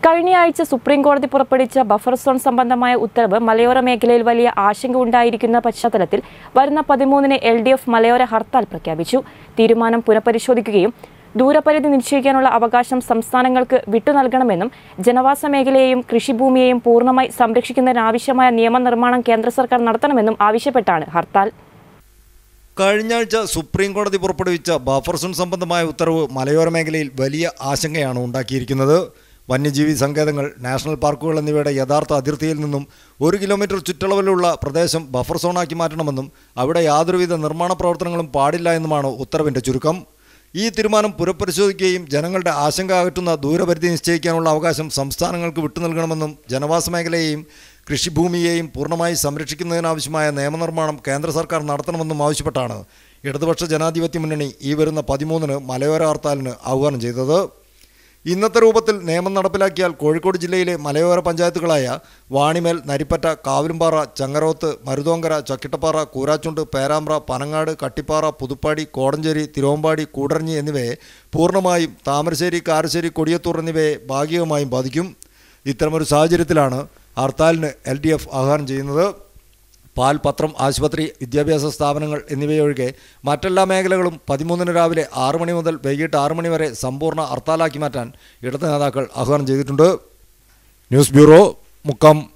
കഴിഞ്ഞയാഴ്ച സുപ്രീം കോടതി പുറപ്പെടുവിച്ച ബഫർ സോൺ സംബന്ധമായ ഉത്തരവ് മലയോര മേഖലയിൽ വലിയ ആശങ്ക ഉണ്ടായിരിക്കുന്ന പശ്ചാത്തലത്തിൽ വരുന്ന പതിമൂന്നിന് എൽ ഡി എഫ് മലയോര ഹർത്താൽ പ്രഖ്യാപിച്ചു തീരുമാനം പുനഃപരിശോധിക്കുകയും ദൂരപരിധി നിശ്ചയിക്കാനുള്ള അവകാശം സംസ്ഥാനങ്ങൾക്ക് വിട്ടു നൽകണമെന്നും ജനവാസ മേഖലയെയും കൃഷിഭൂമിയെയും പൂർണ്ണമായി സംരക്ഷിക്കുന്നതിനാവശ്യമായ നിയമനിർമ്മാണം കേന്ദ്ര സർക്കാർ നടത്തണമെന്നും ആവശ്യപ്പെട്ടാണ് ഹർത്താൽ കഴിഞ്ഞ ആഴ്ച സുപ്രീം കോടതി പുറപ്പെടുവിച്ച ബഫർ സോൺ സംബന്ധമായ ഉത്തരവ് മലയോര മേഖലയിൽ വലിയ ആശങ്കയാണ് ഉണ്ടാക്കിയിരിക്കുന്നത് വന്യജീവി സങ്കേതങ്ങൾ നാഷണൽ പാർക്കുകൾ എന്നിവയുടെ യഥാർത്ഥ അതിർത്തിയിൽ നിന്നും ഒരു കിലോമീറ്റർ ചുറ്റളവിലുള്ള പ്രദേശം ബഫർ സോണാക്കി മാറ്റണമെന്നും അവിടെ യാതൊരുവിധ നിർമ്മാണ പ്രവർത്തനങ്ങളും പാടില്ല എന്നുമാണ് ഉത്തരവിൻ്റെ ചുരുക്കം ഈ തീരുമാനം പുനഃപരിശോധിക്കുകയും ജനങ്ങളുടെ ആശങ്ക അകറ്റുന്ന ദൂരപരിധി നിശ്ചയിക്കാനുള്ള അവകാശം സംസ്ഥാനങ്ങൾക്ക് വിട്ടു നൽകണമെന്നും ജനവാസ മേഖലയെയും കൃഷിഭൂമിയെയും പൂർണ്ണമായി സംരക്ഷിക്കുന്നതിനാവശ്യമായ നിയമനിർമ്മാണം കേന്ദ്ര സർക്കാർ നടത്തണമെന്നും ആവശ്യപ്പെട്ടാണ് ഇടതുപക്ഷ ജനാധിപത്യ മുന്നണി ഈ വരുന്ന പതിമൂന്നിന് മലയോര ഹർത്താലിന് ആഹ്വാനം ചെയ്തത് ഇന്നത്തെ രൂപത്തിൽ നിയമം നടപ്പിലാക്കിയാൽ കോഴിക്കോട് ജില്ലയിലെ മലയോര പഞ്ചായത്തുകളായ വാണിമേൽ നരിപ്പറ്റ കാവിലുംപാറ ചങ്ങരോത്ത് മരുതോങ്കര ചക്കിട്ടപ്പാറ കൂരാച്ചുണ്ട് പേരാമ്പ്ര പനങ്ങാട് കട്ടിപ്പാറ പുതുപ്പാടി കോടഞ്ചേരി തിരുവമ്പാടി കൂടരഞ്ഞി എന്നിവയെ പൂർണ്ണമായും താമരശ്ശേരി കാരശ്ശേരി കൊടിയത്തൂർ എന്നിവയെ ഭാഗികമായും ബാധിക്കും ഇത്തരമൊരു സാഹചര്യത്തിലാണ് ഹർത്താലിന് എൽ ഡി എഫ് ആഹ്വാനം ചെയ്യുന്നത് പാൽ പത്രം ആശുപത്രി വിദ്യാഭ്യാസ സ്ഥാപനങ്ങൾ എന്നിവയൊഴികെ മറ്റെല്ലാ മേഖലകളും പതിമൂന്നിന് രാവിലെ ആറ് മണി മുതൽ വൈകിട്ട് ആറ് മണി വരെ സമ്പൂർണ്ണ ഹർത്താലാക്കി മാറ്റാൻ ഇടത് നേതാക്കൾ ആഹ്വാനം ചെയ്തിട്ടുണ്ട് ന്യൂസ് ബ്യൂറോ മുക്കം